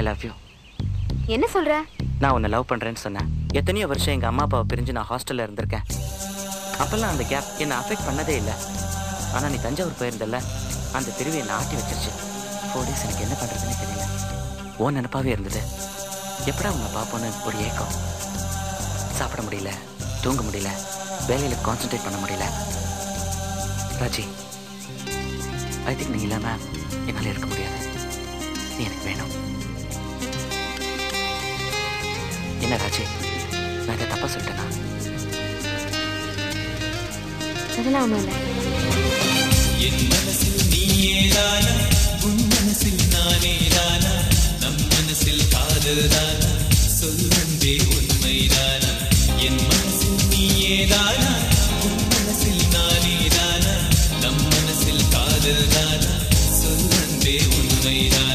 love you என்ன சொல்ற நான் உன்னை லவ் பண்றேன்னு சொன்னேன் எத்தனையோ வருஷம் எங்க அம்மா அப்பாவை பிரிஞ்சு நான் ஹாஸ்டல்ல இருந்திருக்கேன் அப்பெல்லாம் அந்த கேப் என்னை அஃபெக்ட் பண்ணதே இல்லை ஆனா நீ தஞ்சாவூர் போயிருந்தல்ல அந்த தெருவை என்னை ஆட்டி வச்சிருச்சு ஃபோர் டேஸ் எனக்கு என்ன பண்றதுன்னு தெரியல ஓ நினப்பாவே இருந்தது எப்படா உன்னை பார்ப்போன்னு ஒரு ஏக்கம் சாப்பிட முடியல தூங்க முடியல வேலையில கான்சென்ட்ரேட் பண்ண முடியல ராஜி ஐ திங்க் நீ இல்லாம என்னால இருக்க முடியாது நீ எனக்கு வேணும் என்ன ராஜி நான் இதை தப்பா சொல்லிட்டேனா அதெல்லாம் ஒண்ணும் இல்லை என் மனசில் நீயேதானா உன் மனசில் நானேதானா நம் மனசில் காதல்தானா சொல் அன்பே உண்மைதானா என் மனசில் நீயேதானா உன் மனசில் நானேதானா நம் மனசில் காதல்தானா சொல் அன்பே உண்மைதானா